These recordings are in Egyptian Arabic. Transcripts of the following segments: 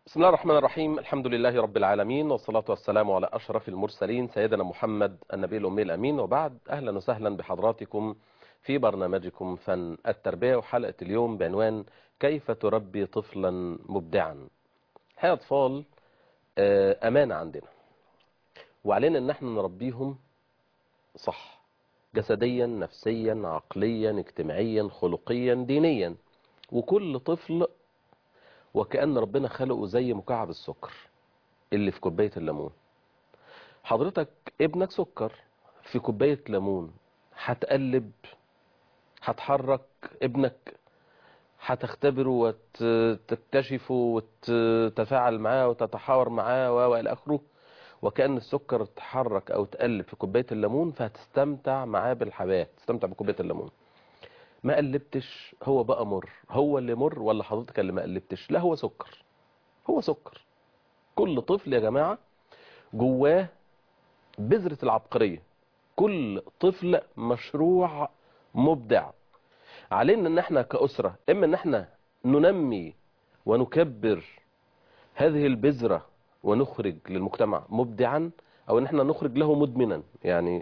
بسم الله الرحمن الرحيم الحمد لله رب العالمين والصلاة والسلام على أشرف المرسلين سيدنا محمد النبي الأمي الأمين وبعد أهلا وسهلا بحضراتكم في برنامجكم فن التربية وحلقة اليوم بعنوان كيف تربي طفلا مبدعا هي أطفال أمانة عندنا وعلينا أن احنا نربيهم صح جسديا نفسيا عقليا اجتماعيا خلقيا دينيا وكل طفل وكأن ربنا خلقه زي مكعب السكر اللي في كوباية الليمون حضرتك ابنك سكر في كوباية ليمون هتقلب هتحرك ابنك هتختبره وتكتشفه وتتفاعل معاه وتتحاور معاه والى اخره وكأن السكر اتحرك او تقلب في كوباية الليمون فهتستمتع معاه بالحياة تستمتع بكوباية الليمون ما قلبتش هو بقى مر هو اللي مر ولا حضرتك اللي ما قلبتش لا هو سكر هو سكر كل طفل يا جماعة جواه بذرة العبقرية كل طفل مشروع مبدع علينا ان احنا كأسرة اما ان احنا ننمي ونكبر هذه البذرة ونخرج للمجتمع مبدعا او ان احنا نخرج له مدمنا يعني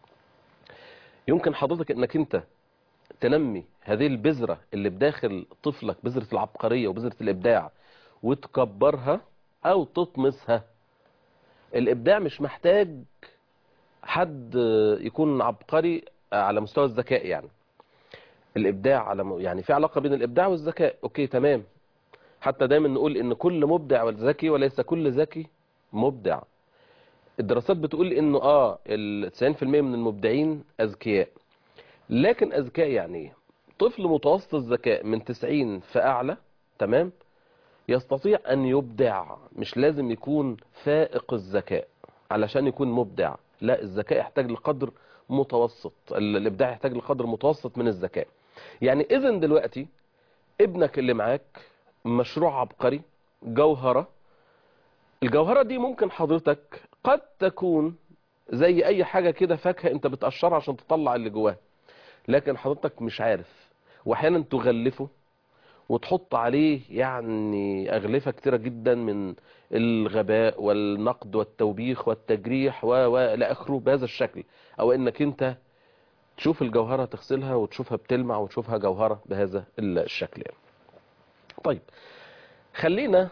يمكن حضرتك انك انت تنمي هذه البذرة اللي بداخل طفلك بذرة العبقرية وبذرة الإبداع وتكبرها أو تطمسها الإبداع مش محتاج حد يكون عبقري على مستوى الذكاء يعني الإبداع على يعني في علاقة بين الإبداع والذكاء أوكي تمام حتى دايما نقول إن كل مبدع ذكي وليس كل ذكي مبدع الدراسات بتقول إنه آه ال 90% من المبدعين أذكياء لكن أذكاء يعني ايه طفل متوسط الذكاء من 90 فأعلى تمام يستطيع أن يبدع مش لازم يكون فائق الذكاء علشان يكون مبدع لا الذكاء يحتاج لقدر متوسط الإبداع يحتاج لقدر متوسط من الذكاء يعني إذن دلوقتي ابنك اللي معاك مشروع عبقري جوهرة الجوهرة دي ممكن حضرتك قد تكون زي أي حاجة كده فاكهة أنت بتقشرها عشان تطلع اللي جواها لكن حضرتك مش عارف واحيانا تغلفه وتحط عليه يعني أغلفة كتيرة جدا من الغباء والنقد والتوبيخ والتجريح وإلى آخره بهذا الشكل أو إنك أنت تشوف الجوهرة تغسلها وتشوفها بتلمع وتشوفها جوهرة بهذا الشكل يعني. طيب خلينا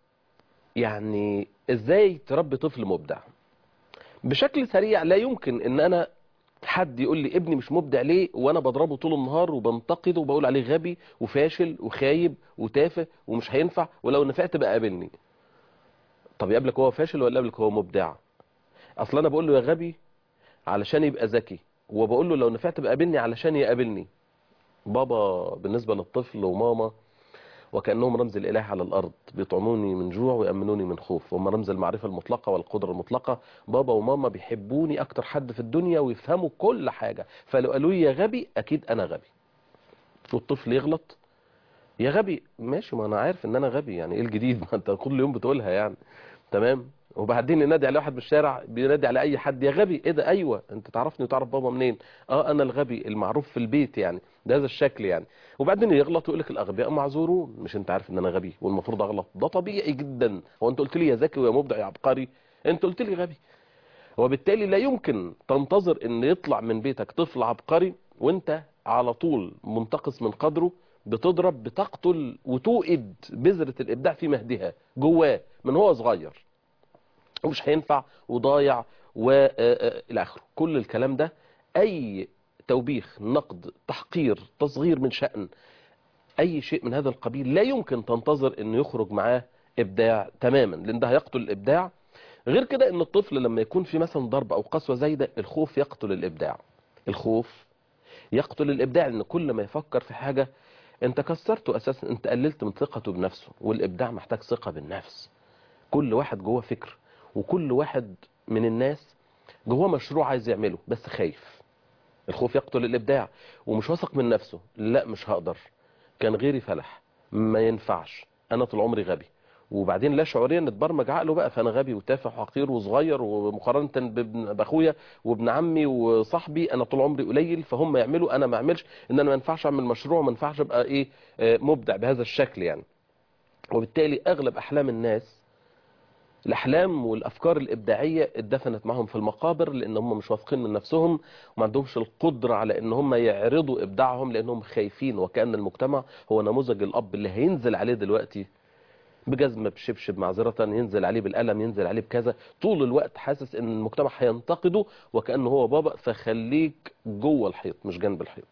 يعني إزاي تربي طفل مبدع بشكل سريع لا يمكن ان انا حد يقول لي ابني مش مبدع ليه وانا بضربه طول النهار وبنتقده وبقول عليه غبي وفاشل وخايب وتافه ومش هينفع ولو نفعت بقى قابلني طب يقابلك هو فاشل ولا يقابلك هو مبدع اصلا انا بقول له يا غبي علشان يبقى ذكي وبقول له لو نفعت بقى قابلني علشان يقابلني بابا بالنسبة للطفل وماما وكأنهم رمز الإله على الأرض بيطعموني من جوع ويأمنوني من خوف هم رمز المعرفة المطلقة والقدرة المطلقة بابا وماما بيحبوني أكتر حد في الدنيا ويفهموا كل حاجة فلو قالوا لي يا غبي أكيد أنا غبي والطفل يغلط يا غبي ماشي ما أنا عارف إن أنا غبي يعني إيه الجديد ما أنت كل يوم بتقولها يعني تمام وبعدين ينادي على واحد من الشارع بينادي على اي حد يا غبي ايه ده ايوه انت تعرفني وتعرف بابا منين اه انا الغبي المعروف في البيت يعني ده هذا الشكل يعني وبعدين يغلط ويقول لك الاغبياء معذورون مش انت عارف ان انا غبي والمفروض اغلط ده طبيعي جدا هو انت قلت لي يا ذكي ويا مبدع يا عبقري انت قلت لي غبي وبالتالي لا يمكن تنتظر ان يطلع من بيتك طفل عبقري وانت على طول منتقص من قدره بتضرب بتقتل وتوئد بذرة الابداع في مهدها جواه من هو صغير ومش هينفع وضايع والى اخره كل الكلام ده اي توبيخ نقد تحقير تصغير من شأن اي شيء من هذا القبيل لا يمكن تنتظر انه يخرج معاه ابداع تماما لان ده هيقتل الابداع غير كده ان الطفل لما يكون في مثلا ضرب او قسوة زايدة الخوف يقتل الابداع الخوف يقتل الابداع لان كل ما يفكر في حاجة انت كسرته اساسا انت قللت من ثقته بنفسه والابداع محتاج ثقة بالنفس كل واحد جوه فكر وكل واحد من الناس جواه مشروع عايز يعمله بس خايف الخوف يقتل الابداع ومش واثق من نفسه لا مش هقدر كان غيري فلح ما ينفعش انا طول عمري غبي وبعدين لا شعوريا اتبرمج عقله بقى فانا غبي وتافه وحقير وصغير ومقارنه باخويا وابن عمي وصاحبي انا طول عمري قليل فهم يعملوا انا ما اعملش ان انا ما ينفعش اعمل مشروع ما ينفعش ابقى ايه مبدع بهذا الشكل يعني وبالتالي اغلب احلام الناس الاحلام والافكار الابداعيه اتدفنت معهم في المقابر لان هم مش واثقين من نفسهم وما عندهمش القدره على ان هم يعرضوا ابداعهم لانهم خايفين وكان المجتمع هو نموذج الاب اللي هينزل عليه دلوقتي بجزمه بشبشب معذره ينزل عليه بالقلم ينزل عليه بكذا طول الوقت حاسس ان المجتمع هينتقده وكانه هو بابا فخليك جوه الحيط مش جنب الحيط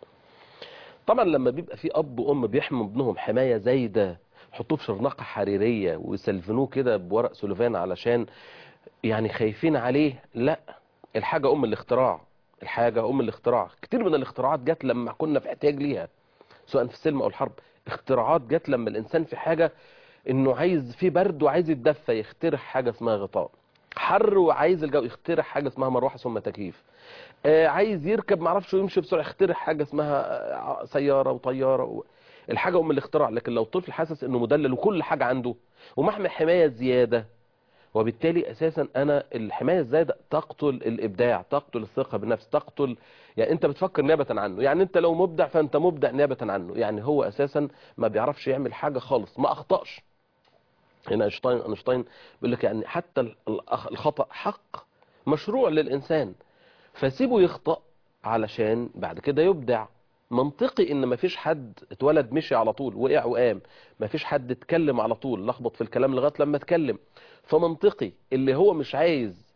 طبعا لما بيبقى في اب وام بيحموا ابنهم حمايه زايده يحطوه في شرنقه حريريه ويسلفنوه كده بورق سلوفان علشان يعني خايفين عليه لا الحاجه ام الاختراع الحاجه ام الاختراع كتير من الاختراعات جت لما كنا في احتياج ليها سواء في السلم او الحرب اختراعات جت لما الانسان في حاجه انه عايز في برد وعايز يتدفى يخترع حاجه اسمها غطاء حر وعايز الجو يخترع حاجه اسمها مروحه ثم تكييف آه عايز يركب معرفش يمشي بسرعه يخترع حاجه اسمها آه، سياره وطياره و... الحاجه ام الاختراع لكن لو طفل حاسس انه مدلل وكل حاجه عنده ومحمي حمايه زياده وبالتالي اساسا انا الحمايه الزايده تقتل الابداع تقتل الثقه بالنفس تقتل يعني انت بتفكر نيابه عنه يعني انت لو مبدع فانت مبدع نيابه عنه يعني هو اساسا ما بيعرفش يعمل حاجه خالص ما اخطاش هنا اينشتاين اينشتاين بيقول لك يعني حتى ال- الأخ- الخطا حق مشروع للانسان فسيبه يخطأ علشان بعد كده يبدع منطقي ان مفيش حد اتولد مشي على طول وقع وقام مفيش حد اتكلم على طول لخبط في الكلام لغايه لما اتكلم فمنطقي اللي هو مش عايز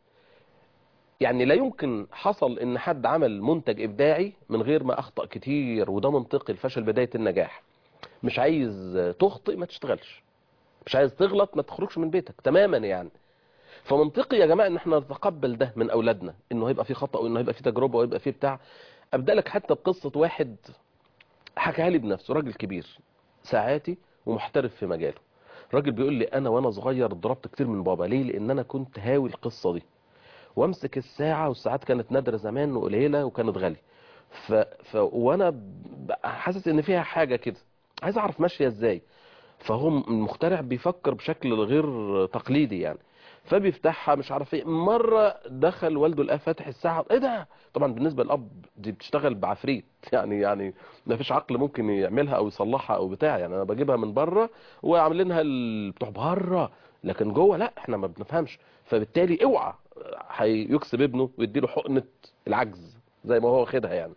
يعني لا يمكن حصل ان حد عمل منتج ابداعي من غير ما اخطا كتير وده منطقي الفشل بدايه النجاح مش عايز تخطئ ما تشتغلش مش عايز تغلط ما تخرجش من بيتك تماما يعني فمنطقي يا جماعه ان احنا نتقبل ده من اولادنا انه هيبقى في خطا وانه هيبقى في تجربه ويبقى في بتاع ابدا لك حتى بقصه واحد حكاها لي بنفسه راجل كبير ساعاتي ومحترف في مجاله راجل بيقول لي انا وانا صغير ضربت كتير من بابا ليه لان انا كنت هاوي القصه دي وامسك الساعه والساعات كانت نادره زمان وقليله وكانت غاليه ف... ف... وانا ب- حاسس ان فيها حاجه كده عايز اعرف ماشيه ازاي فهو المخترع بيفكر بشكل غير تقليدي يعني فبيفتحها مش عارف ايه مره دخل والده لقاه فاتح الساعه ايه ده طبعا بالنسبه للاب دي بتشتغل بعفريت يعني يعني ما فيش عقل ممكن يعملها او يصلحها او بتاع يعني انا بجيبها من بره وعاملينها ال- بتوع بره لكن جوه لا احنا ما بنفهمش فبالتالي اوعى هيكسب ابنه ويديله حقنه العجز زي ما هو واخدها يعني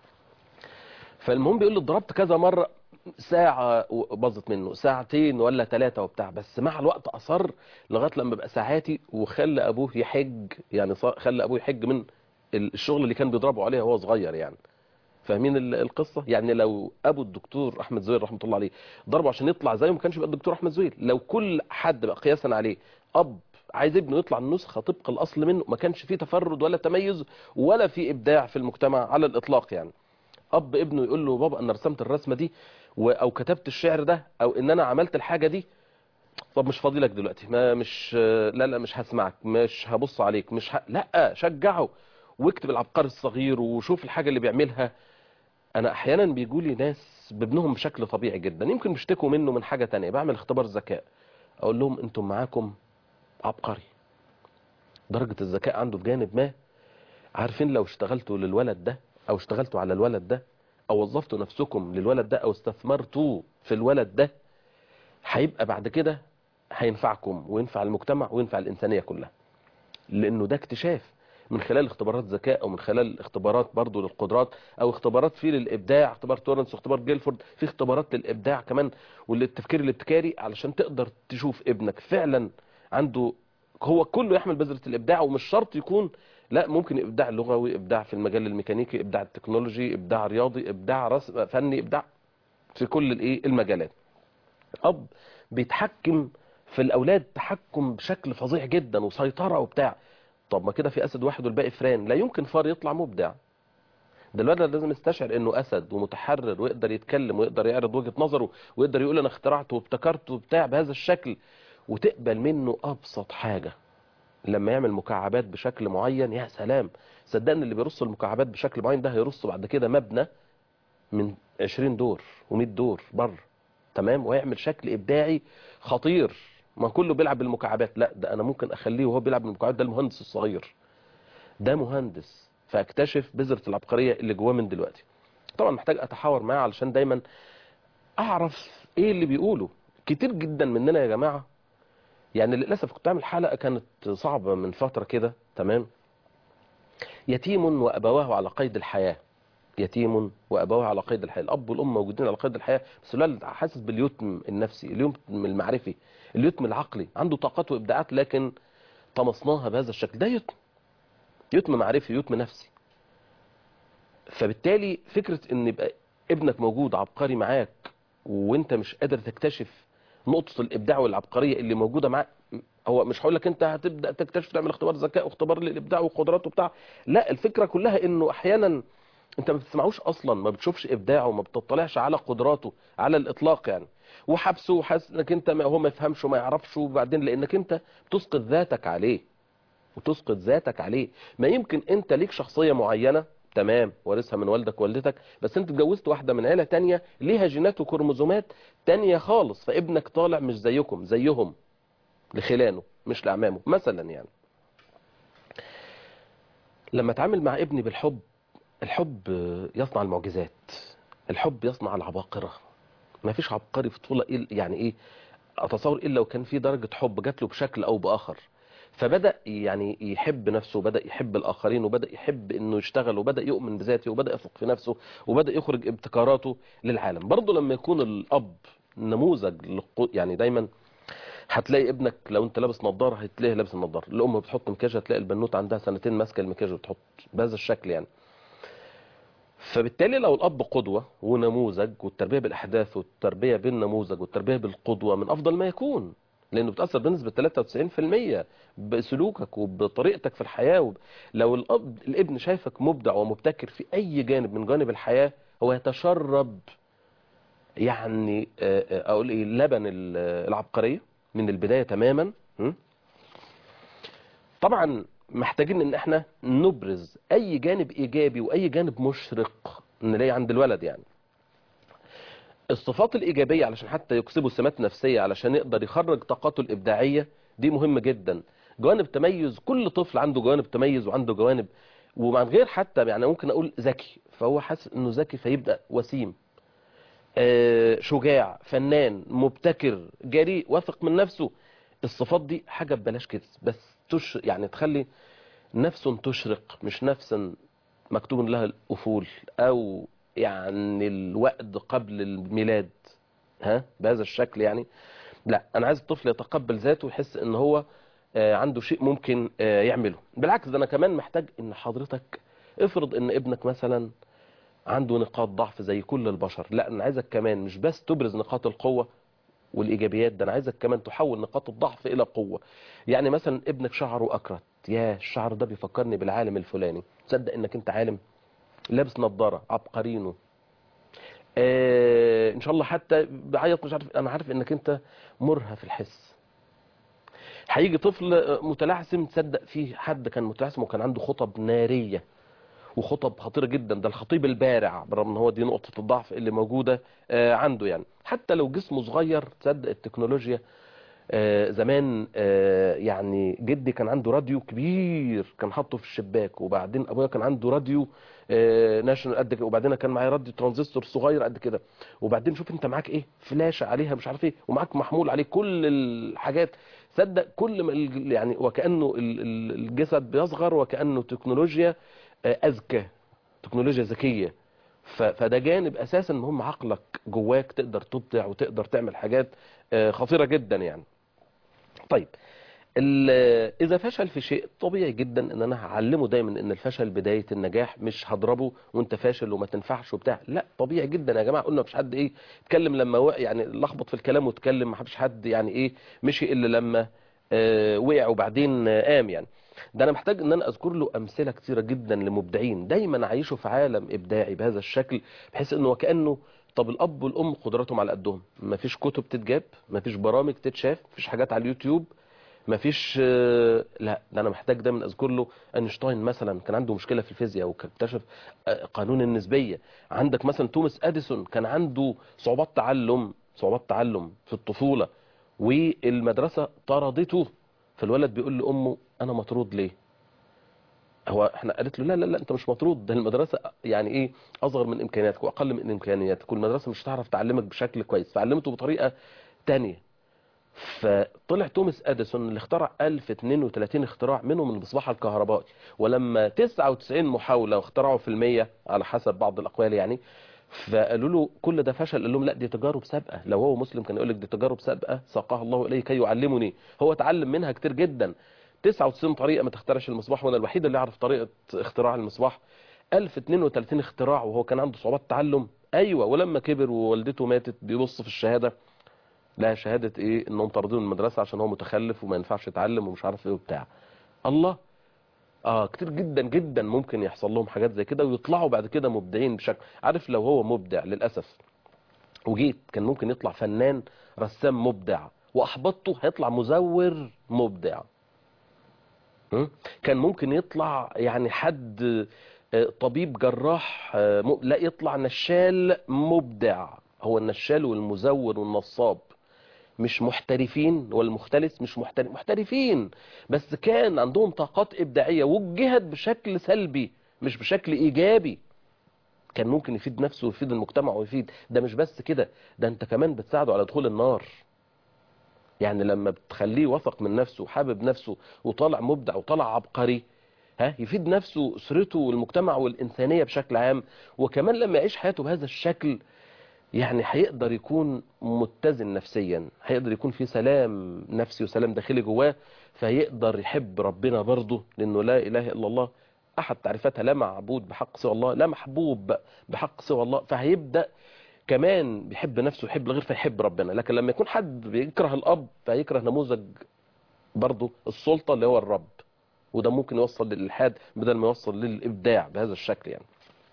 فالمهم بيقول لي ضربت كذا مره ساعة باظت منه ساعتين ولا ثلاثة وبتاع بس مع الوقت أصر لغاية لما بقى ساعاتي وخلى أبوه يحج يعني صا- خلى أبوه يحج من الشغل اللي كان بيضربه عليه وهو صغير يعني فاهمين ال- القصة يعني لو أبو الدكتور أحمد زويل رحمة الله عليه ضربه عشان يطلع زيه ما كانش يبقى الدكتور أحمد زويل لو كل حد بقى قياسا عليه أب عايز ابنه يطلع النسخة طبق الأصل منه ما كانش فيه تفرد ولا تميز ولا في إبداع في المجتمع على الإطلاق يعني اب ابنه يقول له بابا انا رسمت الرسمه دي و- او كتبت الشعر ده او ان انا عملت الحاجه دي طب مش فاضي لك دلوقتي ما مش لا لا مش هسمعك مش هبص عليك مش ه... لا شجعه واكتب العبقري الصغير وشوف الحاجه اللي بيعملها انا احيانا بيجوا لي ناس بابنهم بشكل طبيعي جدا يمكن بيشتكوا منه من حاجه تانية بعمل اختبار ذكاء اقول لهم انتم معاكم عبقري درجه الذكاء عنده في جانب ما عارفين لو اشتغلتوا للولد ده او اشتغلتوا على الولد ده او وظفتوا نفسكم للولد ده او استثمرتوا في الولد ده هيبقى بعد كده هينفعكم وينفع المجتمع وينفع الانسانيه كلها لانه ده اكتشاف من خلال اختبارات ذكاء او من خلال اختبارات برضو للقدرات او اختبارات في للابداع اختبار تورنس واختبار جيلفورد في اختبارات للابداع كمان وللتفكير الابتكاري علشان تقدر تشوف ابنك فعلا عنده هو كله يحمل بذرة الابداع ومش شرط يكون لا ممكن ابداع لغوي ابداع في المجال الميكانيكي ابداع التكنولوجي ابداع رياضي ابداع رسم فني ابداع في كل الايه المجالات اب بيتحكم في الاولاد تحكم بشكل فظيع جدا وسيطره وبتاع طب ما كده في اسد واحد والباقي فران لا يمكن فار يطلع مبدع ده الولد لازم يستشعر انه اسد ومتحرر ويقدر يتكلم ويقدر يعرض وجهة نظره ويقدر يقول انا اخترعت وابتكرت وبتاع بهذا الشكل وتقبل منه ابسط حاجة لما يعمل مكعبات بشكل معين يا سلام صدقني اللي بيرص المكعبات بشكل معين ده هيرص بعد كده مبنى من 20 دور و100 دور بره تمام ويعمل شكل ابداعي خطير ما كله بيلعب بالمكعبات لا ده انا ممكن اخليه وهو بيلعب بالمكعبات ده المهندس الصغير ده مهندس فاكتشف بذرة العبقرية اللي جواه من دلوقتي طبعا محتاج اتحاور معاه علشان دايما اعرف ايه اللي بيقوله كتير جدا مننا يا جماعة يعني للأسف كنت عامل حلقة كانت صعبة من فترة كده تمام يتيم وأبواه على قيد الحياة يتيم وأبواه على قيد الحياة الأب والأم موجودين على قيد الحياة بس الولد حاسس باليتم النفسي اليتم المعرفي اليتم العقلي عنده طاقات وإبداعات لكن طمسناها بهذا الشكل ده يتم يتم معرفي يتم نفسي فبالتالي فكرة ان يبقى ابنك موجود عبقري معاك وانت مش قادر تكتشف نقطة الابداع والعبقرية اللي موجودة معاك هو مش هقول لك انت هتبدا تكتشف تعمل اختبار ذكاء واختبار للابداع وقدراته بتاع لا الفكرة كلها انه احيانا انت ما بتسمعوش اصلا ما بتشوفش ابداعه ما بتطلعش على قدراته على الاطلاق يعني وحبسه وحاسس انك انت ما هو ما يفهمش وما يعرفش وبعدين لانك انت بتسقط ذاتك عليه وتسقط ذاتك عليه ما يمكن انت ليك شخصية معينة تمام وارثها من والدك ووالدتك بس انت اتجوزت واحدة من عيلة تانية ليها جينات وكروموزومات تانية خالص فابنك طالع مش زيكم زيهم لخلانه مش لأعمامه مثلا يعني لما اتعامل مع ابني بالحب الحب يصنع المعجزات الحب يصنع العباقرة ما فيش عبقري في طفولة إيه يعني ايه اتصور الا لو كان في درجة حب جات له بشكل او باخر فبدأ يعني يحب نفسه وبدأ يحب الآخرين وبدأ يحب انه يشتغل وبدأ يؤمن بذاته وبدأ يثق في نفسه وبدأ يخرج ابتكاراته للعالم برضه لما يكون الأب نموذج للقو- يعني دايما هتلاقي ابنك لو انت لابس نظاره هتلاقيه لابس النظاره الام بتحط مكياج هتلاقي البنوت عندها سنتين ماسكه المكياج وتحط بهذا الشكل يعني فبالتالي لو الاب قدوه ونموذج والتربيه بالاحداث والتربيه بالنموذج والتربيه بالقدوه من افضل ما يكون لانه بتاثر بنسبه 93% بسلوكك وبطريقتك في الحياه وب... لو الاب الابن شايفك مبدع ومبتكر في اي جانب من جوانب الحياه هو يتشرب يعني آه، آه، اقول ايه لبن ال- العبقريه من البدايه تماما م? طبعا محتاجين ان احنا نبرز اي جانب ايجابي واي جانب مشرق نلاقيه عند الولد يعني الصفات الايجابيه علشان حتى يكسبوا سمات نفسيه علشان يقدر يخرج طاقاته الابداعيه دي مهمه جدا جوانب تميز كل طفل عنده جوانب تميز وعنده جوانب ومن غير حتى يعني ممكن اقول ذكي فهو حاسس انه ذكي فيبدا وسيم آه، شجاع فنان مبتكر جريء واثق من نفسه الصفات دي حاجة ببلاش كده بس تش يعني تخلي نفس تشرق مش نفس مكتوب لها الأفول أو يعني الوقت قبل الميلاد ها بهذا الشكل يعني لا أنا عايز الطفل يتقبل ذاته ويحس إن هو آه، عنده شيء ممكن آه، يعمله بالعكس ده أنا كمان محتاج إن حضرتك افرض إن ابنك مثلا عنده نقاط ضعف زي كل البشر لا انا عايزك كمان مش بس تبرز نقاط القوة والايجابيات ده انا عايزك كمان تحول نقاط الضعف الى قوة يعني مثلا ابنك شعره اكرت يا الشعر ده بيفكرني بالعالم الفلاني تصدق انك انت عالم لابس نظارة عبقرينه آه ان شاء الله حتى بعيط مش عارف انا عارف انك انت مرهف الحس هيجي طفل متلعثم تصدق في حد كان متلعثم وكان عنده خطب ناريه وخطب خطيره جدا ده الخطيب البارع برغم ان هو دي نقطه الضعف اللي موجوده آه، عنده يعني حتى لو جسمه صغير تصدق التكنولوجيا آه، زمان آه، يعني جدي كان عنده راديو كبير كان حاطه في الشباك وبعدين ابويا كان عنده راديو آه، ناشونال قد كده وبعدين كان معايا راديو ترانزستور صغير قد كده وبعدين شوف انت معاك ايه فلاشه عليها مش عارف ايه ومعاك محمول عليه كل الحاجات صدق كل ما ال- يعني وكانه ال- ال- الجسد بيصغر وكانه تكنولوجيا آه، اذكى تكنولوجيا ذكيه ف- فده جانب اساسا مهم عقلك جواك تقدر تبدع وتقدر تعمل حاجات آه، خطيره جدا يعني طيب ال- اذا فشل في شيء طبيعي جدا ان انا هعلمه دايما ان الفشل بدايه النجاح مش هضربه وانت فاشل وما تنفعش وبتاع لا طبيعي جدا يا جماعه قلنا مفيش حد ايه اتكلم لما وقع يعني لخبط في الكلام واتكلم ما فيش حد يعني ايه مشي الا لما آه، وقع وبعدين آه، قام يعني ده انا محتاج ان انا اذكر له امثله كثيره جدا لمبدعين دايما عايشوا في عالم ابداعي بهذا الشكل بحيث انه وكانه طب الاب والام قدراتهم على قدهم مفيش كتب تتجاب مفيش برامج تتشاف مفيش حاجات على اليوتيوب مفيش آه، لا ده انا محتاج دايما اذكر له اينشتاين مثلا كان عنده مشكله في الفيزياء واكتشف آه، قانون النسبيه عندك مثلا توماس اديسون كان عنده صعوبات تعلم صعوبات تعلم في الطفوله والمدرسه طردته فالولد بيقول لامه انا مطرود ليه هو احنا قالت له لا لا لا انت مش مطرود ده المدرسه يعني ايه اصغر من امكانياتك واقل من امكانياتك والمدرسه مش هتعرف تعلمك بشكل كويس فعلمته بطريقه تانية فطلع توماس اديسون اللي اخترع 1032 اختراع منهم المصباح الكهربائي ولما 99 محاولة واخترعوا في المية على حسب بعض الاقوال يعني فقالوا له كل ده فشل قال لهم لا دي تجارب سابقة لو هو مسلم كان يقول لك دي تجارب سابقة ساقها الله الي كي يعلمني هو اتعلم منها كتير جدا 99 طريقة ما تخترعش المصباح وانا الوحيد اللي يعرف طريقة اختراع المصباح 1032 اختراع وهو كان عنده صعوبات تعلم ايوه ولما كبر ووالدته ماتت بيبص في الشهادة لها شهادة ايه انهم طردوه من المدرسة عشان هو متخلف وما ينفعش يتعلم ومش عارف ايه وبتاع الله اه كتير جدا جدا ممكن يحصل لهم حاجات زي كده ويطلعوا بعد كده مبدعين بشكل عارف لو هو مبدع للأسف وجيت كان ممكن يطلع فنان رسام مبدع واحبطته هيطلع مزور مبدع م? كان ممكن يطلع يعني حد آه، طبيب جراح آه، م- لا يطلع نشال مبدع هو النشال والمزور والنصاب مش محترفين والمختلس مش محترف محترفين بس كان عندهم طاقات إبداعية وجهت بشكل سلبي مش بشكل إيجابي كان ممكن يفيد نفسه ويفيد المجتمع ويفيد ده مش بس كده ده انت كمان بتساعده على دخول النار يعني لما بتخليه وثق من نفسه وحابب نفسه وطالع مبدع وطالع عبقري ها يفيد نفسه اسرته والمجتمع والإنسانية بشكل عام وكمان لما يعيش حياته بهذا الشكل يعني هيقدر يكون متزن نفسيا هيقدر يكون في سلام نفسي وسلام داخلي جواه فيقدر يحب ربنا برضه لأنه لا إله إلا الله أحد تعريفاتها لا معبود بحق سوى الله لا محبوب بحق سوى الله فهيبدأ كمان بيحب نفسه ويحب الغير فيحب ربنا لكن لما يكون حد بيكره الأب فيكره نموذج برضه السلطة اللي هو الرب وده ممكن يوصل للإلحاد بدل ما يوصل للإبداع بهذا الشكل يعني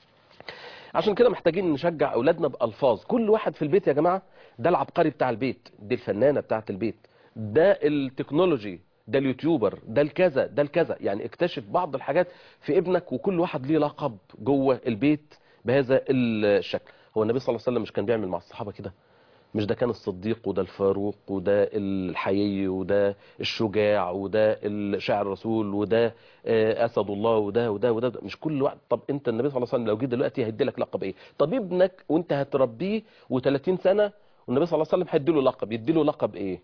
عشان كده محتاجين نشجع اولادنا بالفاظ كل واحد في البيت يا جماعه ده العبقري بتاع البيت دي الفنانه بتاعه البيت ده التكنولوجي ده اليوتيوبر ده الكذا ده الكذا يعني اكتشف بعض الحاجات في ابنك وكل واحد ليه لقب جوه البيت بهذا الشكل هو النبي صلى الله عليه وسلم مش كان بيعمل مع الصحابه كده مش ده كان الصديق وده الفاروق وده الحيي وده الشجاع وده الشاعر الرسول وده آه، اسد الله وده وده وده مش كل وقت طب انت النبي صلى الله عليه وسلم لو جه دلوقتي هيدي لك لقب ايه طب ابنك وانت هتربيه و30 سنه والنبي صلى الله عليه وسلم هيدي له لقب يدي له لقب ايه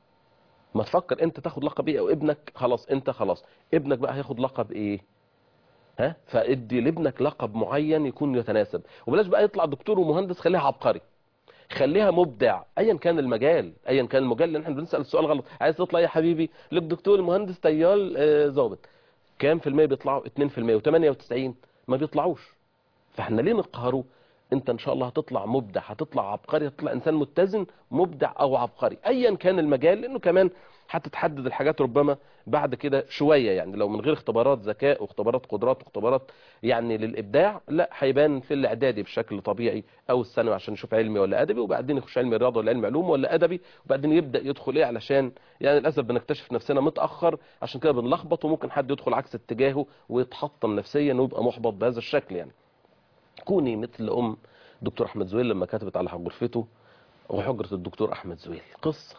ما تفكر انت تاخد لقب ايه او ابنك خلاص انت خلاص ابنك بقى هياخد لقب ايه ها فادي لابنك لقب معين يكون يتناسب وبلاش بقى يطلع دكتور ومهندس خليها عبقري خليها مبدع ايا كان المجال ايا كان المجال لان احنا بنسال السؤال غلط عايز تطلع إيه يا حبيبي لك دكتور مهندس طيال آه، ظابط كام في المية بيطلعوا 2% و98 ما بيطلعوش فاحنا ليه نقهره انت ان شاء الله هتطلع مبدع هتطلع عبقري هتطلع انسان متزن مبدع او عبقري ايا كان المجال لانه كمان هتتحدد الحاجات ربما بعد كده شوية يعني لو من غير اختبارات ذكاء واختبارات قدرات واختبارات يعني للإبداع لا هيبان في الإعدادي بشكل طبيعي أو الثانوي عشان نشوف علمي ولا أدبي وبعدين يخش علمي رياضة ولا علم علوم ولا أدبي وبعدين يبدأ يدخل إيه علشان يعني للأسف بنكتشف نفسنا متأخر عشان كده بنلخبط وممكن حد يدخل عكس اتجاهه ويتحطم نفسيا ويبقى محبط بهذا الشكل يعني كوني مثل أم دكتور أحمد زويل لما كتبت على غرفته وحجرة الدكتور أحمد زويل قصة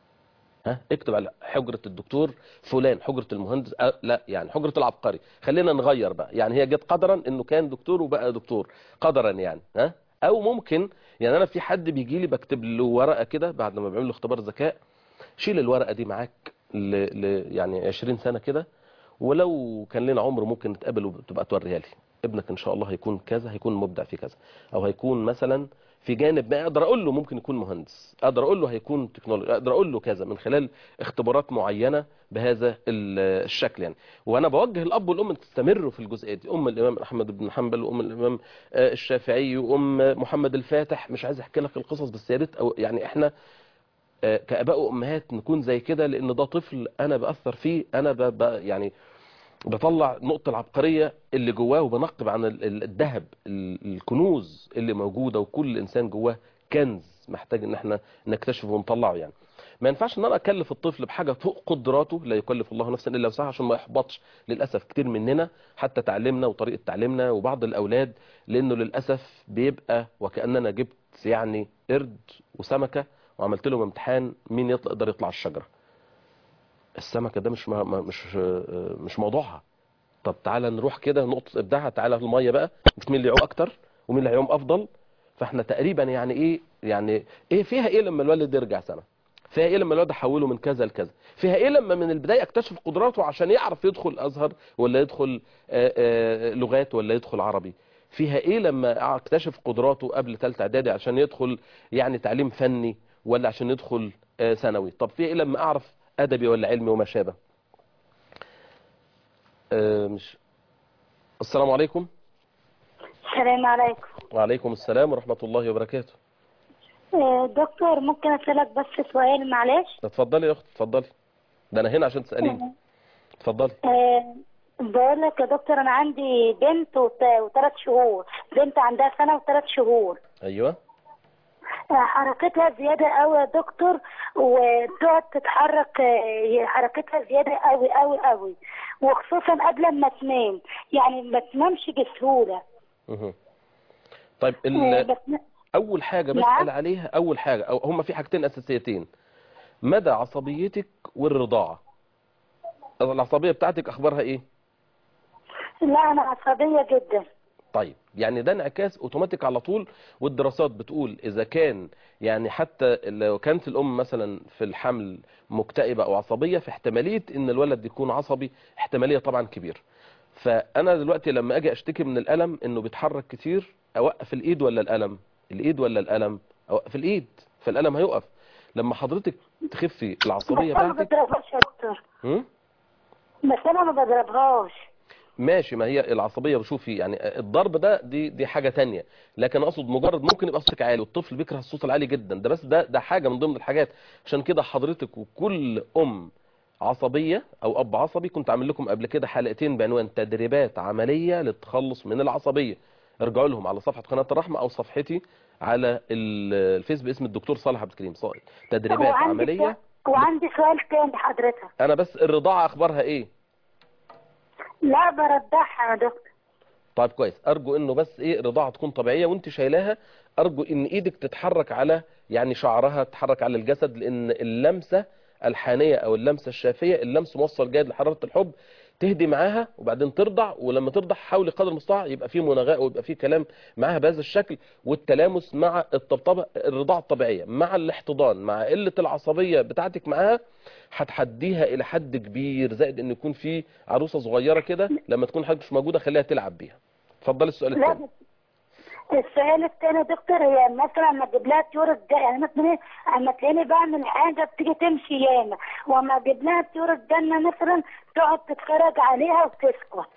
ها اكتب على حجرة الدكتور فلان حجرة المهندس أه لا يعني حجرة العبقري خلينا نغير بقى يعني هي جت قدرا انه كان دكتور وبقى دكتور قدرا يعني ها او ممكن يعني انا في حد بيجي لي بكتب له ورقة كده بعد ما بعمل له اختبار ذكاء شيل الورقة دي معاك ل... ل... يعني 20 سنة كده ولو كان لنا عمر ممكن نتقابل وتبقى توريها لي ابنك ان شاء الله هيكون كذا هيكون مبدع في كذا او هيكون مثلا في جانب ما اقدر اقول له ممكن يكون مهندس اقدر اقول له هيكون تكنولوجي اقدر اقول له كذا من خلال اختبارات معينة بهذا ال- الشكل يعني وانا بوجه الاب والام ان تستمروا في الجزئيه دي ام الامام احمد بن حنبل وام الامام آه، الشافعي وام محمد الفاتح مش عايز احكي لك القصص بس يا ريت او يعني احنا آه، كاباء وامهات نكون زي كده لان ده طفل انا باثر فيه انا ب... ب... يعني بطلع نقطة العبقرية اللي جواه وبنقب عن ال- ال- الذهب ال- الكنوز اللي موجودة وكل إنسان جواه كنز محتاج إن احنا نكتشفه ونطلعه يعني ما ينفعش ان انا اكلف الطفل بحاجه فوق قدراته لا يكلف الله نفسا الا وسعها عشان ما يحبطش للاسف كتير مننا حتى تعليمنا وطريقه تعليمنا وبعض الاولاد لانه للاسف بيبقى وكاننا جبت يعني قرد وسمكه وعملت لهم امتحان مين يطلع يقدر يطلع الشجره السمكه ده مش ما ما- مش آه، مش موضوعها طب تعالى نروح كده نقطه ابداعها تعالى في الميه بقى مش مين اللي يعوم اكتر ومين اللي هيعوم افضل فاحنا تقريبا يعني ايه يعني ايه فيها ايه لما الولد يرجع سنه فيها ايه لما الولد احوله من كذا لكذا فيها ايه لما من البدايه اكتشف قدراته عشان يعرف يدخل ازهر ولا يدخل آه، آه، لغات ولا يدخل عربي فيها ايه لما اكتشف قدراته قبل ثالثه اعدادي عشان يدخل يعني تعليم فني ولا عشان يدخل آه، ثانوي طب فيها ايه لما اعرف ادبي ولا علمي وما شابه آه، مش السلام عليكم السلام عليكم وعليكم السلام ورحمه الله وبركاته آه، دكتور ممكن اسالك بس سؤال معلش اتفضلي يا اختي اتفضلي ده انا هنا عشان تساليني اتفضلي آه، بقول لك يا دكتور انا عندي بنت وثلاث شهور بنت عندها سنه وثلاث شهور ايوه آه، حركتها زياده قوي يا دكتور وتقعد تتحرك آه، حركتها زياده قوي قوي قوي وخصوصا قبل ما تنام يعني ما تنامش بسهوله مهم. طيب آه، ال... بس اول حاجه نعم. بسال عليها اول حاجه او هم في حاجتين اساسيتين مدى عصبيتك والرضاعه العصبيه بتاعتك اخبارها ايه لا انا عصبيه جدا طيب يعني ده انعكاس اوتوماتيك على طول والدراسات بتقول اذا كان يعني حتى لو كانت الام مثلا في الحمل مكتئبه او عصبيه فاحتماليه ان الولد يكون عصبي احتماليه طبعا كبيره فانا دلوقتي لما اجي اشتكي من الالم انه بيتحرك كتير اوقف الايد ولا الالم الايد ولا الالم اوقف الايد فالالم هيقف لما حضرتك تخفي العصبيه بس انا ما بتاعتك بضربهاش يا دكتور هم؟ بس انا ما بضربهاش ماشي ما هي العصبيه بشوفي يعني الضرب ده دي دي حاجه تانية لكن اقصد مجرد ممكن يبقى صوتك عالي والطفل بيكره الصوت العالي جدا ده بس ده ده حاجه من ضمن الحاجات عشان كده حضرتك وكل ام عصبيه او اب عصبي كنت عامل لكم قبل كده حلقتين بعنوان تدريبات عمليه للتخلص من العصبيه ارجعوا لهم على صفحه قناه الرحمه او صفحتي على ال- الفيس باسم الدكتور صالح عبد الكريم صالح تدريبات وعندي عمليه سؤال- وعندي سؤال تاني حضرتك انا بس الرضاعه اخبارها ايه لا برضعها يا دكتور طيب كويس ارجو انه بس ايه الرضاعه تكون طبيعيه وانت شايلاها ارجو ان ايدك تتحرك على يعني شعرها تتحرك على الجسد لان اللمسه الحانيه او اللمسه الشافيه اللمس موصل جيد لحراره الحب تهدي معاها وبعدين ترضع ولما ترضع حاولي قدر المستطاع يبقى في مناغاه ويبقى في كلام معاها بهذا الشكل والتلامس مع الطبطبه الرضاعه الطبيعيه مع الاحتضان مع قله العصبيه بتاعتك معاها هتحديها الى حد كبير زائد ان يكون في عروسه صغيره كده لما تكون حضرتك مش موجوده خليها تلعب بيها اتفضلي السؤال لا الثاني السؤال التاني يا دكتور هي مثلا لما اجيب لها طيور الج- يعني مثلا ايه اما تلاقيني بعمل حاجه بتيجي تمشي ياما واما اجيب لها طيور الجنه مثلا تقعد تتفرج عليها وتسكت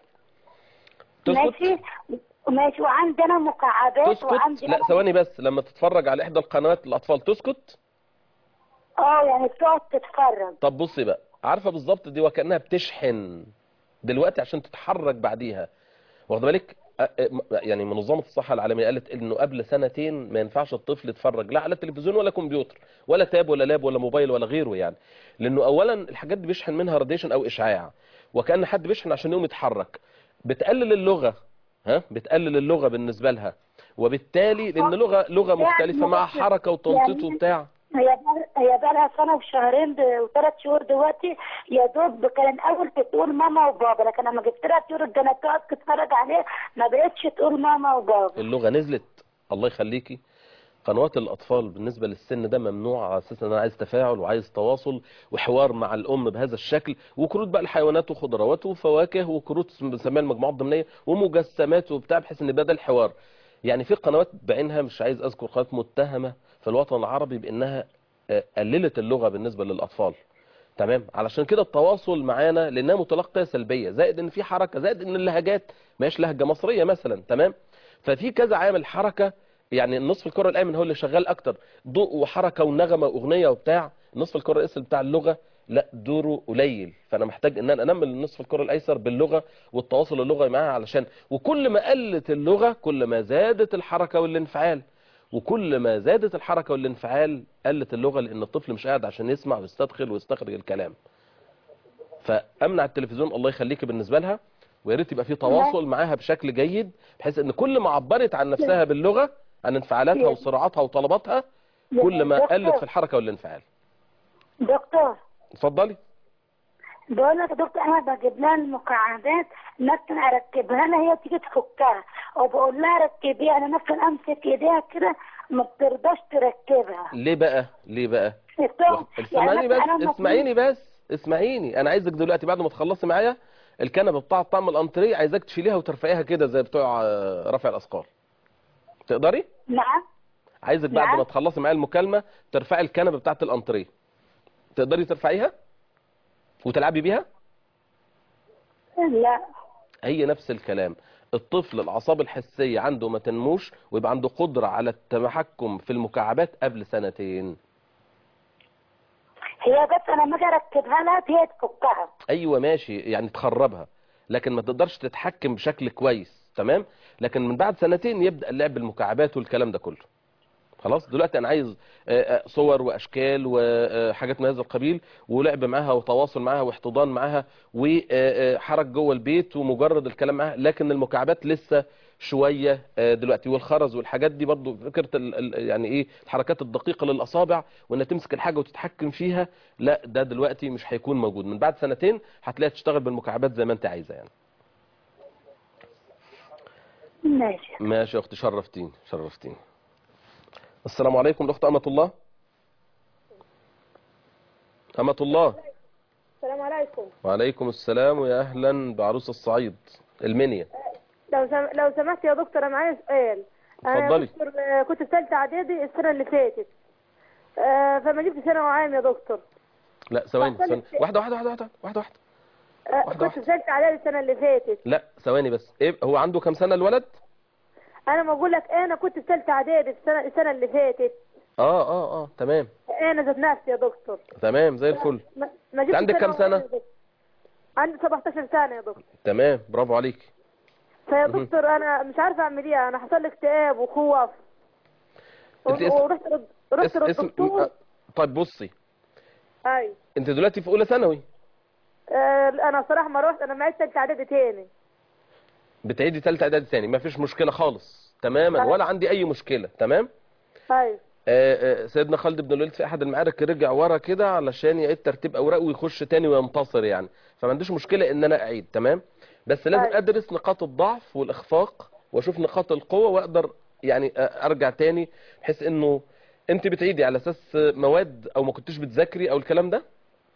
ماشي تسكت ماشي وعندي انا مكعبات تسكت وعندي لا أنا- ثواني بس لما تتفرج على احدى القنوات الاطفال تسكت اه يعني بتقعد تتفرج طب بصي بقى عارفه بالظبط دي وكانها بتشحن دلوقتي عشان تتحرك بعديها واخد بالك أ- أ- م- يعني منظمه الصحه العالميه قالت انه قبل سنتين ما ينفعش الطفل يتفرج لا على التلفزيون ولا كمبيوتر ولا تاب ولا لاب ولا موبايل ولا غيره يعني لانه اولا الحاجات دي بيشحن منها راديشن او اشعاع وكان حد بيشحن عشان يقوم يتحرك بتقلل اللغه ها بتقلل اللغه بالنسبه لها وبالتالي لان لغه لغه مختلفه مع حركه وتنطيط وبتاع هي بقى- هي بقى لها سنه وشهرين د- وثلاث شهور دلوقتي يا دوب كان اول بتقول ماما وبابا لكن لما جبت لها طيور الجنه تقعد تتفرج عليها ما بقتش تقول ماما وبابا اللغه نزلت الله يخليكي قنوات الاطفال بالنسبه للسن ده ممنوع على اساس ان انا عايز تفاعل وعايز تواصل وحوار مع الام بهذا الشكل وكروت بقى الحيوانات وخضروات وفواكه وكروت بنسميها المجموعات الضمنيه ومجسمات وبتاع بحيث ان ده الحوار يعني في قنوات بعينها مش عايز اذكر قنوات متهمه في الوطن العربي بانها آه، قللت اللغه بالنسبه للاطفال تمام علشان كده التواصل معانا لانها متلقيه سلبيه زائد ان في حركه زائد ان اللهجات ماهيش لهجه مصريه مثلا تمام ففي كذا عامل حركه يعني النصف الكره الايمن هو اللي شغال اكتر ضوء وحركه ونغمه واغنيه وبتاع النصف الكره الايسر بتاع اللغه لا دوره قليل فانا محتاج ان انا انمي النصف الكره الايسر باللغه والتواصل اللغوي معاها علشان وكل ما قلت اللغه كل ما زادت الحركه والانفعال وكل ما زادت الحركه والانفعال قلت اللغه لان الطفل مش قاعد عشان يسمع ويستدخل ويستخرج الكلام فامنع التلفزيون الله يخليكي بالنسبه لها ويا ريت يبقى في تواصل معاها بشكل جيد بحيث ان كل ما عبرت عن نفسها باللغه عن انفعالاتها وصراعاتها وطلباتها كل ما قلت في الحركه والانفعال دكتور اتفضلي بقول لك يا دكتور انا بجيب لها المكعبات مثلا اركبها لها هي تيجي تفكها وبقول لها ركبيها انا مثلا امسك ايديها كده ما بترضاش تركبها ليه بقى ليه بقى التوم اسمعيني مثلا أنا بس لما اسمعيني بس اسمعيني انا عايزك دلوقتي بعد ما تخلصي معايا الكنبه بتاع طعم الانتريه عايزاك تشيليها وترفعيها كده زي بتوع آه، رفع الاثقال تقدري نعم عايزك بعد نعم. ما تخلصي معايا المكالمه ترفعي الكنبه بتاعه الانتريه تقدري ترفعيها وتلعبي بيها لا هي نفس الكلام الطفل الاعصاب الحسيه عنده ما تنموش ويبقى عنده قدره على التحكم في المكعبات قبل سنتين هي بس انا ما اجي اركبها لها هي تفكها ايوه ماشي يعني تخربها لكن ما تقدرش تتحكم بشكل كويس تمام لكن من بعد سنتين يبدا اللعب بالمكعبات والكلام ده كله خلاص دلوقتي انا عايز آه، آه، صور واشكال وحاجات من هذا القبيل ولعب معاها وتواصل معاها واحتضان معاها وحرك جوه البيت ومجرد الكلام معاها لكن المكعبات لسه شويه آه، دلوقتي والخرز والحاجات دي برضو فكره ال- ال- يعني ايه الحركات الدقيقه للاصابع وانها تمسك الحاجه وتتحكم فيها لا ده دلوقتي مش هيكون موجود من بعد سنتين هتلاقيها تشتغل بالمكعبات زي ما انت عايزه يعني ماشي ماشي يا اختي شرفتيني شرفتيني السلام عليكم الاخت امه الله امه الله السلام عليكم وعليكم السلام ويا اهلا بعروس الصعيد المنيا لو سم... لو سمحت يا دكتور انا معايا سؤال انا اتفضلي. يا دكتور آه، كنت في ثالثه اعدادي السنه اللي فاتت آه، فما جبت ثانوي عام يا دكتور لا ثواني أحسن ثواني لك. واحده واحده واحده واحده واحده واحده آه، واحدة كنت واحدة. في ثالثه اعدادي السنه اللي فاتت لا ثواني بس ايه هو عنده كام سنه الولد انا ما بقول لك انا كنت في ثالثه اعدادي السنه السنه اللي فاتت اه اه اه تمام انا ذات نفسي يا دكتور تمام زي الفل ما ما جبت عندك كام ثانوي سنة؟ عام يا دكتور. عندي 17 سنه يا دكتور تمام برافو عليك فيا مهم. دكتور انا مش عارفه اعمل ايه انا حصل لي اكتئاب وخوف أنت اسم- ورحت رد- رحت اسم اسم للدكتور آه، طيب بصي ايوه انت دلوقتي في اولى ثانوي آه، انا صراحه ما رحت انا معيد ثالثه اعدادي تاني بتعيدي ثالثه اعدادي ثاني ما فيش مشكله خالص تماما طيب. ولا عندي اي مشكله تمام ايوه آه، آه، سيدنا خالد بن الوليد في احد المعارك رجع ورا كده علشان يعيد ترتيب اوراقه ويخش تاني وينتصر يعني فما عنديش مشكله ان انا اعيد تمام بس لازم أيوة. ادرس نقاط الضعف والاخفاق واشوف نقاط القوه واقدر يعني آه، ارجع تاني بحيث انه انت بتعيدي على اساس مواد او ما كنتش بتذاكري او الكلام ده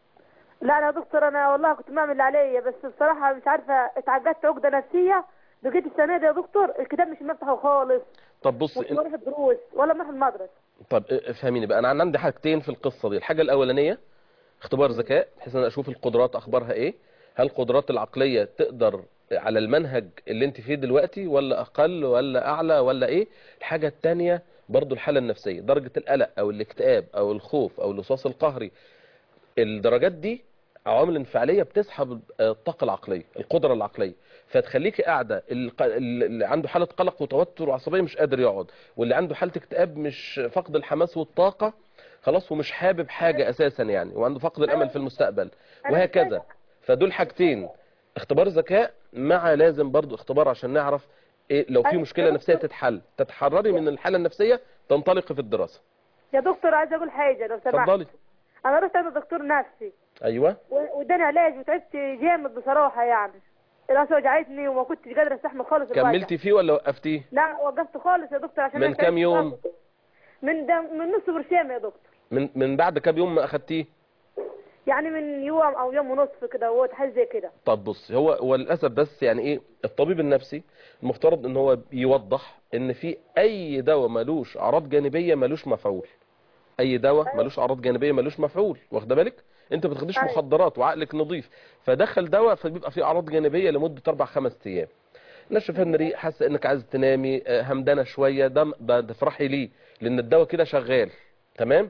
لا انا يا دكتور انا والله كنت بعمل اللي عليا بس بصراحه مش عارفه اتعقدت عقده نفسيه بقيت السنه دي يا دكتور الكتاب مش مفتحه خالص طب بصي مش بروح الدروس ولا بروح المدرسه طب افهميني بقى انا عندي حاجتين في القصه دي الحاجه الاولانيه اختبار ذكاء بحيث ان انا اشوف القدرات اخبارها ايه هل القدرات العقليه تقدر على المنهج اللي انت فيه دلوقتي ولا اقل ولا اعلى ولا ايه الحاجه الثانيه برضو الحاله النفسيه درجه القلق او الاكتئاب او الخوف او الوسواس القهري الدرجات دي عوامل انفعاليه بتسحب الطاقه العقليه القدره العقليه فتخليكي قاعده الق- اللي عنده حاله قلق وتوتر وعصبيه مش قادر يقعد واللي عنده حاله اكتئاب مش فقد الحماس والطاقه خلاص ومش حابب حاجه اساسا يعني وعنده فقد الامل في المستقبل وهكذا فدول حاجتين اختبار ذكاء مع لازم برضو اختبار عشان نعرف إيه لو في أيوة. مشكله نفسيه تتحل تتحرري من الحاله النفسيه تنطلقي في الدراسه يا دكتور عايزه اقول حاجه لو سمحت اتفضلي انا رحت عند دكتور نفسي ايوه و- واداني علاج وتعبت جامد بصراحه يعني راسي وجعتني وما كنتش قادره استحمل خالص الوجع. كملتي فيه ولا وقفتيه لا وقفت خالص يا دكتور عشان من أنا كام تعبت يوم؟ خالص. من ده من نص برشام يا دكتور من من بعد كام يوم ما اخدتيه يعني من يوم او يوم ونصف كده هو حاجه زي كده طب بص هو هو للاسف بس يعني ايه الطبيب النفسي المفترض ان هو يوضح ان في اي دواء ملوش اعراض جانبيه ملوش مفعول اي دواء ملوش اعراض جانبيه ملوش مفعول واخده بالك انت ما بتاخديش أيوة. مخدرات وعقلك نظيف فدخل دواء فبيبقى فيه اعراض جانبيه لمده اربع خمس ايام نشف الريق حاسه انك عايز تنامي آه، همدانه شويه ده ده تفرحي ليه لان الدواء كده شغال تمام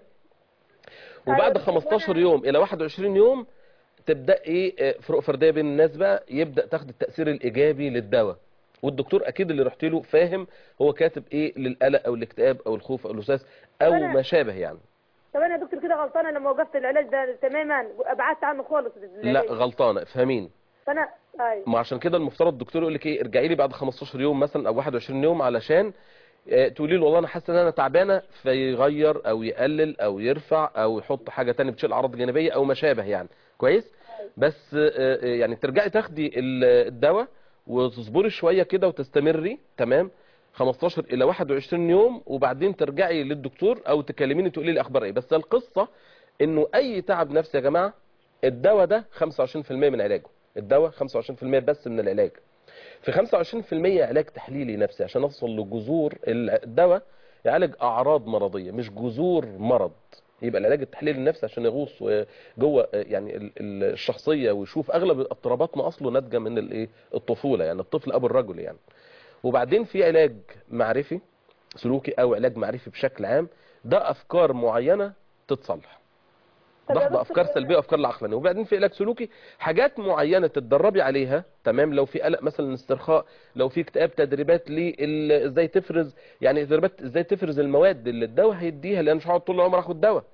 وبعد أيوة، 15 وأنا- يوم الى 21 يوم تبدا ايه آه، فروق فرديه بين الناس بقى يبدا تاخد التاثير الايجابي للدواء والدكتور اكيد اللي رحت له فاهم هو كاتب ايه للقلق او الاكتئاب او الخوف او الوسواس او أنا- ما شابه يعني طب انا يا دكتور كده غلطانه لما وقفت العلاج ده تماما بعدت عنه خالص لا العلاج. غلطانه افهميني فانا ايوه ما عشان كده المفترض الدكتور يقول لك ايه ارجعي لي بعد 15 يوم مثلا او 21 يوم علشان آه، تقولي له والله انا حاسه ان انا تعبانه فيغير او يقلل او يرفع او يحط حاجه تانية بتشيل اعراض جانبيه او ما شابه يعني كويس بس آه، آه، يعني ترجعي تاخدي ال- الدواء وتصبري شويه كده وتستمري تمام 15 الى 21 يوم وبعدين ترجعي للدكتور او تكلميني تقولي لي الاخبار ايه بس القصه انه اي تعب نفسي يا جماعه الدواء ده 25% من علاجه الدواء 25% بس من العلاج في 25% علاج تحليلي نفسي عشان اوصل لجذور الدواء يعالج اعراض مرضيه مش جذور مرض يبقى العلاج التحليلي النفسي عشان يغوص جوه يعني ال- ال- الشخصيه ويشوف اغلب اضطراباتنا اصله ناتجه من الايه الطفوله يعني الطفل ابو الرجل يعني وبعدين في علاج معرفي سلوكي او علاج معرفي بشكل عام ده افكار معينه تتصلح طب يا ضحض دكتور، افكار سلبيه وافكار العقلانيه وبعدين في علاج سلوكي حاجات معينه تتدربي عليها تمام لو في قلق مثلا استرخاء لو في اكتئاب تدريبات لل- ازاي تفرز يعني تدريبات ازاي تفرز المواد اللي الدواء هيديها لان مش هقعد طول العمر اخد دواء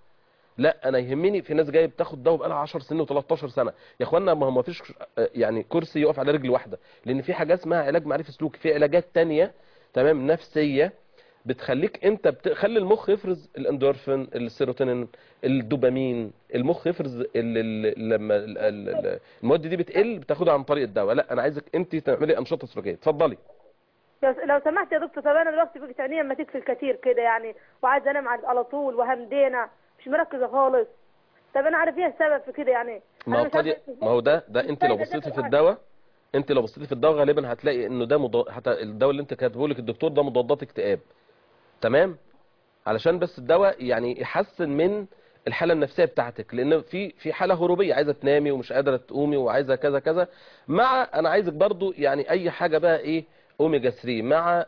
لا انا يهمني في ناس جايه بتاخد دواء بقالها 10 سنين و13 سنه يا اخوانا ما هو ما فيش آه، يعني كرسي يقف على رجل واحده لان في حاجه اسمها علاج معرفي سلوكي في علاجات تانية تمام نفسيه بتخليك انت بتخلي المخ يفرز الاندورفين السيروتونين الدوبامين المخ يفرز ال ال لما ال- ال- ال- المواد دي بتقل بتاخدها عن طريق الدواء لا انا عايزك انت تعملي انشطه سلوكيه اتفضلي لو لو سمحت يا دكتور طب انا دلوقتي بقيت عينيا لما تكفي كتير كده يعني وعايزه انام على على طول وهمدانه مش مركزه خالص طب انا عارف ايه السبب في كده يعني ما أنا هو مش عارفة طريق إيه ما هو ده ده انت لو الفايدة بصيتي ده في واحد. الدواء انت لو بصيتي في الدواء غالبا هتلاقي انه ده مضاد حتى الدواء اللي انت كاتبه لك الدكتور ده مضادات اكتئاب تمام علشان بس الدواء يعني يحسن من الحاله النفسيه بتاعتك لان في في حاله هروبيه عايزه تنامي ومش قادره تقومي وعايزه كذا كذا مع انا عايزك برضو يعني اي حاجه بقى ايه اوميجا 3 مع آه،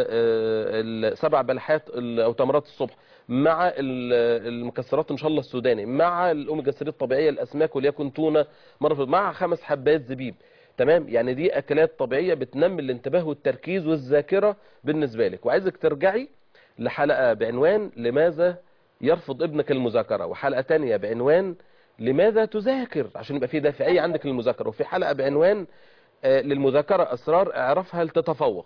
آه، السبع بلحات ال- او تمرات الصبح مع ال- المكسرات ان شاء الله السوداني مع الاوميجا 3 الطبيعيه الاسماك وليكن تونه مره في- مع خمس حبات زبيب تمام يعني دي اكلات طبيعيه بتنمي الانتباه والتركيز والذاكره بالنسبه لك وعايزك ترجعي لحلقه بعنوان لماذا يرفض ابنك المذاكره وحلقه تانية بعنوان لماذا تذاكر عشان يبقى في دافعيه عندك للمذاكره وفي حلقه بعنوان آه، للمذاكره اسرار اعرفها لتتفوق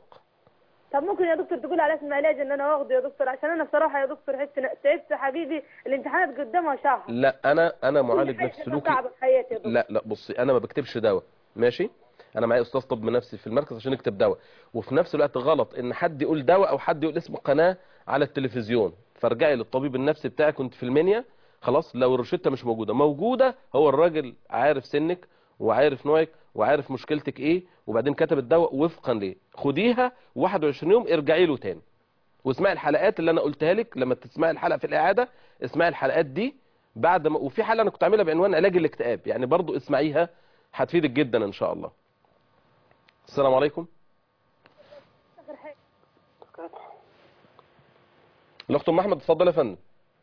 طب ممكن يا دكتور تقول على اسم علاج ان انا واخده يا دكتور عشان انا بصراحه يا دكتور حس تعبت حبيبي الامتحانات قدامها شهر لا انا انا معالج كل حاجة نفسي سلوكي صعبه في حياتي يا دكتور لا لا بصي انا ما بكتبش دواء ماشي انا معايا استاذ طب نفسي في المركز عشان يكتب دواء وفي نفس الوقت غلط ان حد يقول دواء او حد يقول اسم قناه على التلفزيون فارجعي للطبيب النفسي بتاعك كنت في المنيا خلاص لو الروشته مش موجوده موجوده هو الراجل عارف سنك وعارف نوعك وعارف مشكلتك ايه وبعدين كتب الدواء وفقا ليه خديها 21 يوم ارجعي له تاني واسمعي الحلقات اللي انا قلتها لك لما تسمعي الحلقه في الاعاده اسمعي الحلقات دي بعد ما وفي حلقه انا كنت عاملها بعنوان علاج الاكتئاب يعني برضو اسمعيها هتفيدك جدا ان شاء الله السلام عليكم الاخت ام احمد اتفضل يا فندم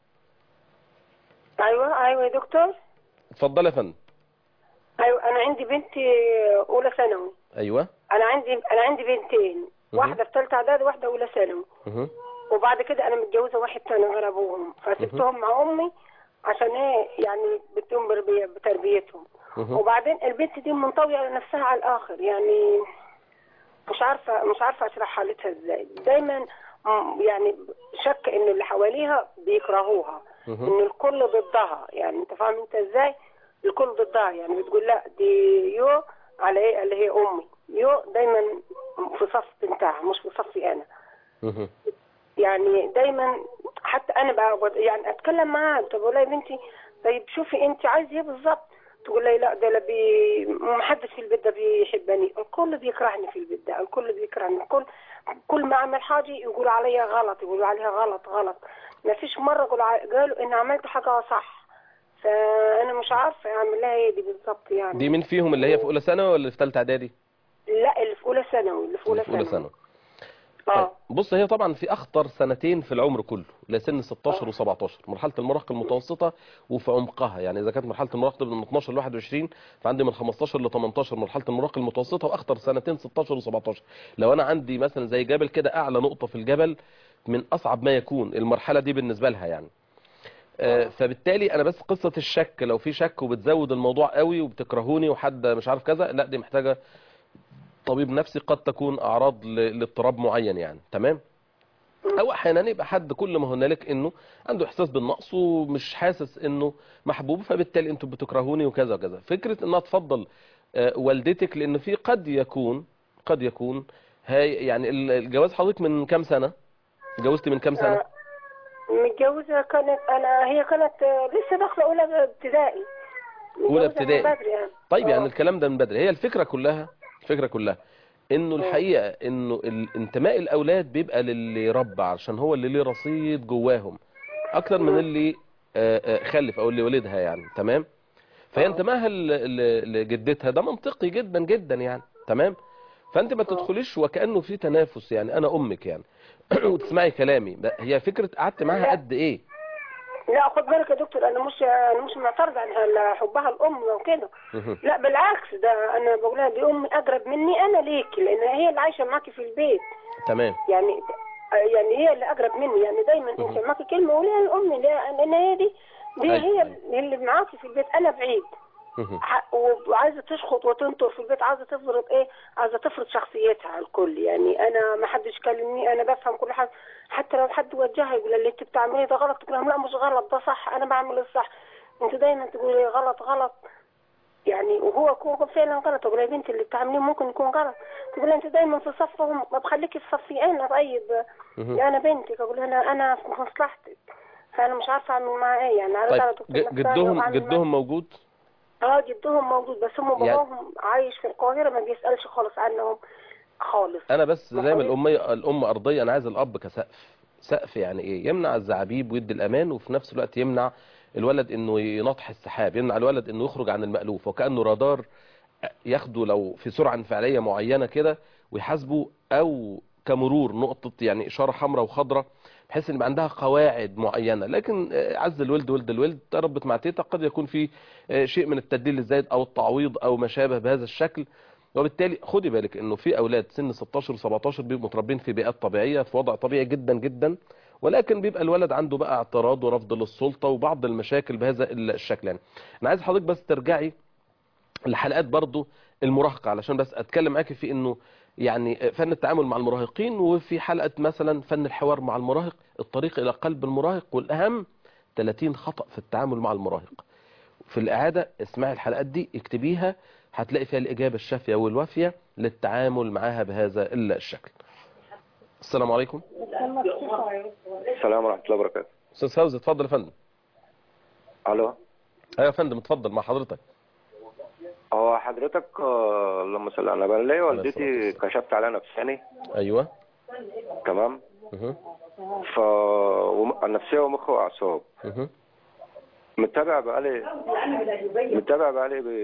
ايوه ايوه يا دكتور اتفضل يا فندم ايوه انا عندي بنتي اولى ثانوي ايوه انا عندي انا عندي بنتين واحده في ثالثه اعدادي واحده اولى ثانوي مه. وبعد كده انا متجوزه واحد تاني غير ابوهم فسبتهم مع امي عشان ايه يعني بدهم بربية- بتربيتهم مه. وبعدين البنت دي منطويه على نفسها على الاخر يعني مش عارفه مش عارفه اشرح حالتها ازاي دايما م- يعني شك ان اللي حواليها بيكرهوها مه. ان الكل ضدها يعني انت فاهم انت ازاي الكل ضدها يعني بتقول لا دي يو على ايه اللي هي امي يو دايما في صف بنتها مش في صفي انا مه. يعني دايما حتى انا بقى يعني اتكلم معاها طب والله يا بنتي طيب شوفي انت عايزه ايه بالظبط تقول لي لا ده لا بي ما حدش في البيت ده بيحبني الكل بيكرهني في البيت ده الكل بيكرهني الكل كل ما اعمل حاجه يقولوا عليا غلط يقولوا عليها غلط غلط ما فيش مره قالوا ع- قالوا ان عملت حاجه صح فانا مش عارفه اعمل لها ايه دي بالظبط يعني دي مين فيهم اللي هي في اولى ثانوي ولا في ثالثه اعدادي لا اللي في اولى ثانوي اللي في اولى اللي في اولى ثانوي ثانوي طيب اه بص هي طبعا في اخطر سنتين في العمر كله لسن 16 و17 مرحله المراهقه المتوسطه وفي عمقها يعني اذا كانت مرحله المراهقه من 12 ل 21 فعندي من 15 ل 18 مرحله المراهقه المتوسطه واخطر سنتين 16 و17 لو انا عندي مثلا زي جبل كده اعلى نقطه في الجبل من اصعب ما يكون المرحله دي بالنسبه لها يعني آه، فبالتالي انا بس قصه الشك لو في شك وبتزود الموضوع قوي وبتكرهوني وحد مش عارف كذا لا دي محتاجه طبيب نفسي قد تكون اعراض ل- لاضطراب معين يعني تمام او احيانا يبقى حد كل ما هنالك انه عنده احساس بالنقص ومش حاسس انه محبوب فبالتالي انتوا بتكرهوني وكذا وكذا فكره انها تفضل آه، والدتك لان في قد يكون قد يكون هاي يعني ال- الجواز حضرتك من كام سنة اتجوزتي من كام سنة آه، متجوزة كانت أنا هي كانت آه، لسه داخلة أولى ابتدائي متجوزة من ابتدائي. بدري يعني طيب يعني آه. الكلام ده من بدري هي الفكرة كلها الفكرة كلها انه الحقيقة انه الانتماء الاولاد بيبقى للي ربى عشان هو اللي ليه رصيد جواهم اكتر من اللي آه، آه، خلف او اللي ولدها يعني تمام فهي انتمائها ل- ل- لجدتها ده منطقي جدا جدا يعني تمام فانت ما تدخليش وكانه في تنافس يعني انا امك يعني وتسمعي كلامي ده- هي فكرة قعدت معاها قد ايه لا خد بالك يا دكتور أنا مش أنا مش معترضة على حبها الأم وكده مهم. لا بالعكس ده أنا بقول لها دي أم أقرب مني أنا ليكي لأن هي اللي عايشة معاكي في البيت تمام يعني يعني هي اللي اقرب مني يعني دايما انت معاكي كلمه قوليها لامي لا- لان هي دي دي أيوة. هي اللي معاكي في البيت انا بعيد مهم. ح- وعايزه تشخط وتنطر في البيت عايزه تفرض ايه عايزه تفرض شخصيتها على الكل يعني انا ما حدش كلمني انا بفهم كل حاجه حتى لو حد وجهها يقول اللي انت بتعمليه ده غلط تقول لهم لا مش غلط ده صح انا بعمل الصح انت دايما تقولي غلط غلط يعني وهو يكون فعلا غلط تقول يا بنتي اللي بتعمليه ممكن يكون غلط تقول انت دايما في صفهم ما بخليكي في صفي انا طيب مهم. انا بنتك اقول انا انا في مصلحتك فانا مش عارفه اعمل معاه ايه يعني عارفه طيب أنا دكتور ج- نفساني جدهم وأعمل معاه- جدهم موجود اه جدهم موجود بس هم يعني- باباهم عايش في القاهره ما بيسالش خالص عنهم خالص انا بس زي ما وحضرتك- الاميه الام ارضيه انا عايز الاب كسقف سقف يعني ايه يمنع الزعابيب ويدي الامان وفي نفس الوقت يمنع الولد انه ينطح السحاب يمنع الولد انه يخرج عن المألوف وكأنه رادار ياخده لو في سرعه انفعاليه معينه كده ويحاسبه او كمرور نقطه يعني اشاره حمراء وخضراء بحيث ان يبقى عندها قواعد معينه لكن آه، عز الولد ولد الولد تربت مع تيتا قد يكون في آه، شيء من التدليل الزايد او التعويض او ما شابه بهذا الشكل وبالتالي خدي بالك انه في اولاد سن 16 و17 بيبقوا متربين في بيئات طبيعيه في وضع طبيعي جدا جدا ولكن بيبقى الولد عنده بقى اعتراض ورفض للسلطه وبعض المشاكل بهذا الشكل يعني انا عايز حضرتك بس ترجعي لحلقات برضو المراهقه علشان بس اتكلم معاكي في انه يعني فن التعامل مع المراهقين وفي حلقه مثلا فن الحوار مع المراهق الطريق الى قلب المراهق والاهم 30 خطأ في التعامل مع المراهق في الإعادة اسمعي الحلقات دي اكتبيها هتلاقي فيها الإجابة الشافية والوافية للتعامل معاها بهذا الشكل السلام عليكم السلام ورحمة الله وبركاته أستاذ فوزي اتفضل يا فندم ألو أيوة يا فندم اتفضل مع حضرتك هو حضرتك آه، اللهم صل على النبي أنا ليا الصلاة والدتي والسلام. كشفت عليها نفساني أيوة تمام مه. ف وم- النفسية ومخ وأعصاب مه. متابع بقالي متابع بقالي ب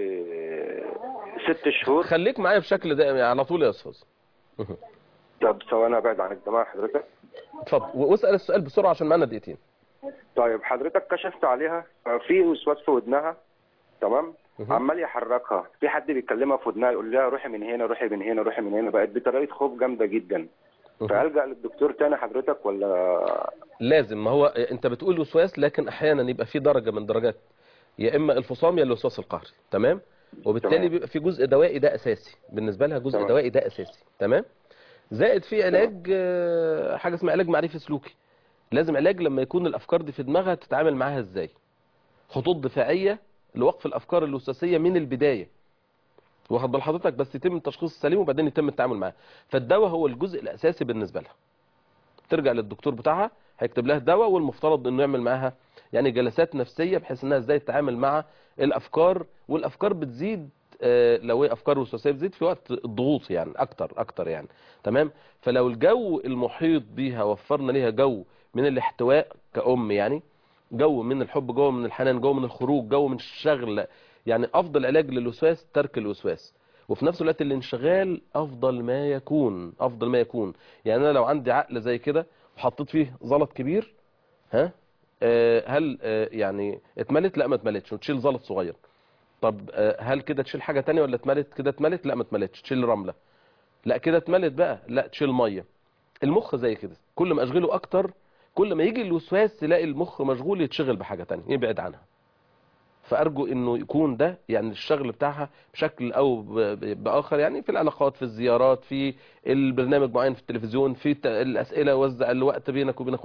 ست شهور خليك معايا بشكل دائم على طول يا أستاذ مه. طب ثواني أبعد عن الجماعة حضرتك اتفضل واسأل السؤال بسرعة عشان معانا دقيقتين طيب حضرتك كشفت عليها في وسواس في ودنها تمام مه. عمال يحركها في حد بيكلمها في ودنها يقول لها روحي من هنا روحي من هنا روحي من هنا بقت بطريقه خوف جامده جدا مه. فالجا للدكتور تاني حضرتك ولا لازم ما هو انت بتقول وسواس لكن احيانا يبقى في درجة من درجات يا اما الفصام يا الوسواس القهري تمام وبالتالي تمام. بيبقى في جزء دوائي ده اساسي بالنسبة لها جزء تمام. دوائي ده اساسي تمام زائد في علاج آه، حاجة اسمها علاج معرفي سلوكي لازم علاج لما يكون الافكار دي في دماغها تتعامل معاها ازاي خطوط دفاعية لوقف الافكار الوسواسية من البداية واخد بال حضرتك بس يتم التشخيص السليم وبعدين يتم التعامل معاه فالدواء هو الجزء الاساسي بالنسبة لها ترجع للدكتور بتاعها هيكتب لها دواء والمفترض انه يعمل معاها يعني جلسات نفسيه بحيث انها ازاي تتعامل مع الافكار والافكار بتزيد آه، لو هي افكار وسواسيه بتزيد في وقت الضغوط يعني اكتر اكتر يعني تمام فلو الجو المحيط بيها وفرنا ليها جو من الاحتواء كأم يعني جو من الحب جو من الحنان جو من الخروج جو من الشغل يعني افضل علاج للوسواس ترك الوسواس وفي نفس الوقت الانشغال افضل ما يكون افضل ما يكون يعني انا لو عندي عقل زي كده وحطيت فيه زلط كبير ها آه، هل آه، يعني اتملت لا ما اتملتش وتشيل زلط صغير طب آه، هل كده تشيل حاجة تانية ولا اتملت كده اتملت لا ما اتملتش تشيل رملة لا كده اتملت بقى لا تشيل مية المخ زي كده كل ما اشغله اكتر كل ما يجي الوسواس تلاقي المخ مشغول يتشغل بحاجة تانية يبعد عنها فارجو انه يكون ده يعني الشغل بتاعها بشكل او ب- ب- باخر يعني في العلاقات في الزيارات في البرنامج معين في التلفزيون في الت- الاسئله وزع الوقت بينك وبين